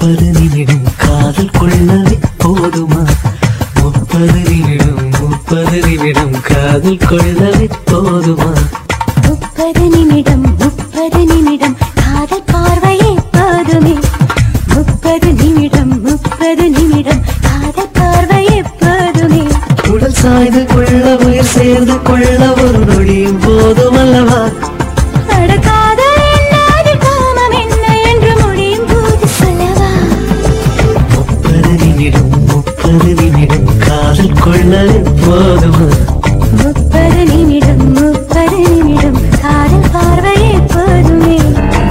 முப்பது நிமிடம் காதல் கொள்ளவே போதுமா முப்பது நிமிடம் முப்பது நிமிடம் காதல் கொள்ளவே போதுமா முப்பது நிமிடம் முப்பது நிமிடம் காதல் பார்வையே போதுமே முப்பது நிமிடம் முப்பது நிமிடம் காதல் பார்வையே போதுமே உடல் சாய்ந்து கொள்ள உயிர் சேர்ந்து கொள்ள ஒரு நொடியும் போதும் அல்லவா நடக்காத என்னாது காமம் என்ன என்று முடியும் போது சொல்லவா முப்பது நிமிடம் முப்பது நிமிடம் காதல் கொள்ளவே போதுமா முப்பது நிமிடம் முப்பது நிமிடம் காதல் பார்வையே போதுமே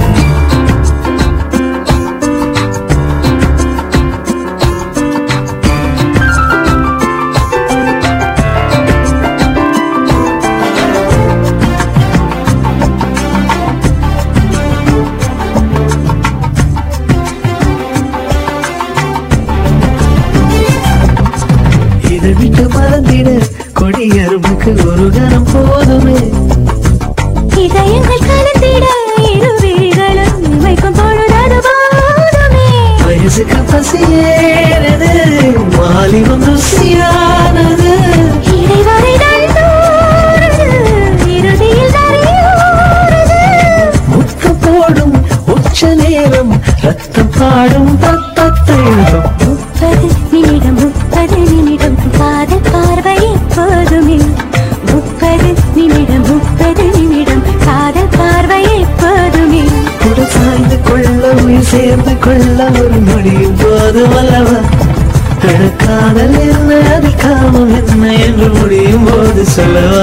இதை விட்டு மறந்திட கொடியரும்புக்கு ஒரு கணம் போதுமே இதயங்கள் கலந்திட இரு விழிகளும் இமைக்கும் பொழுது போதுமே வயசுக்கு பசியேறது வாலிபம் ருசியானது இடைவரை நந்தோரது, இறுதியில் நரையோரது. முத்து போடும் உச்ச நேரம் ரத்தம் பாடும் தத்தத்தையும் முப்பது நிமிடம் முப்பது நிமிடம் காதல் பார்வையே போதுமே முப்பது நிமிடம் முப்பது நிமிடம் காதல் பார்வையே போதுமே கூட சாய்ந்து கொள்ள உயிர் சேர்ந்து கொள்ள ஒரு நொடியும் போதும் அல்லவா காதல் என்ன அது காமம் என்ன என்று முடியும் போது சொல்லவா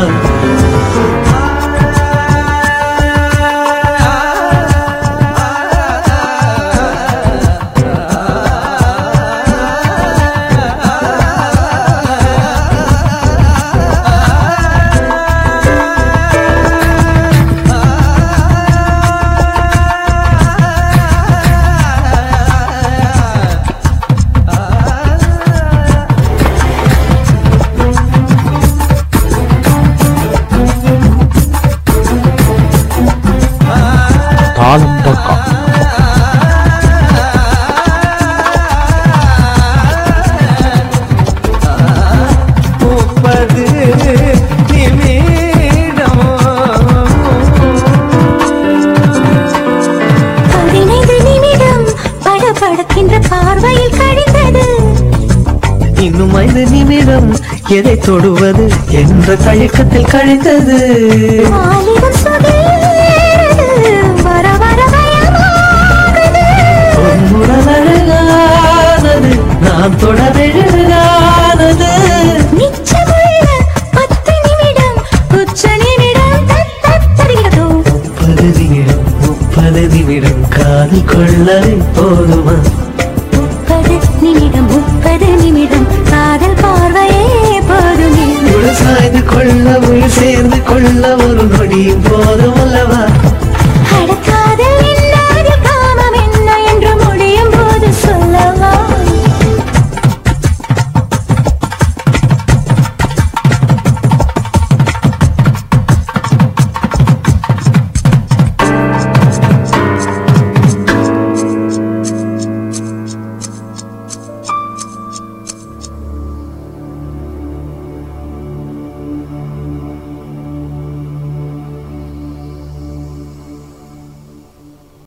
தாளம்.com முப்பது நிமிடம் பதினைந்து நிமிடம் படபடக்கின்ற பார்வையில் கழிந்தது இன்னும் ஐந்து நிமிடம் எதை தொடுவது என்ற தயக்கத்தில் கழிந்தது வாலிபம் சுகேறது, வர வர பயமாகுது. பொன்முடன் அழகானது நான் தொடரெழுதானது மிச்சமுள்ள பத்து நிமிடம், உச்ச நிமிடம் தத் தத் தருகிறதோ. முப்பது நிமிடம் முப்பது நிமிடம் காதல் கொள்ளவே போதுமா முப்பது நிமிடம் முப்பது நிமிடம் காதல் பார்வையே போதுமே உள் சாய்ந்து கொள்ள உயிர் சேர்ந்து கொள்ள ஒரு நொடியும் போதும் அல்லவா அடக்காதல் என்ன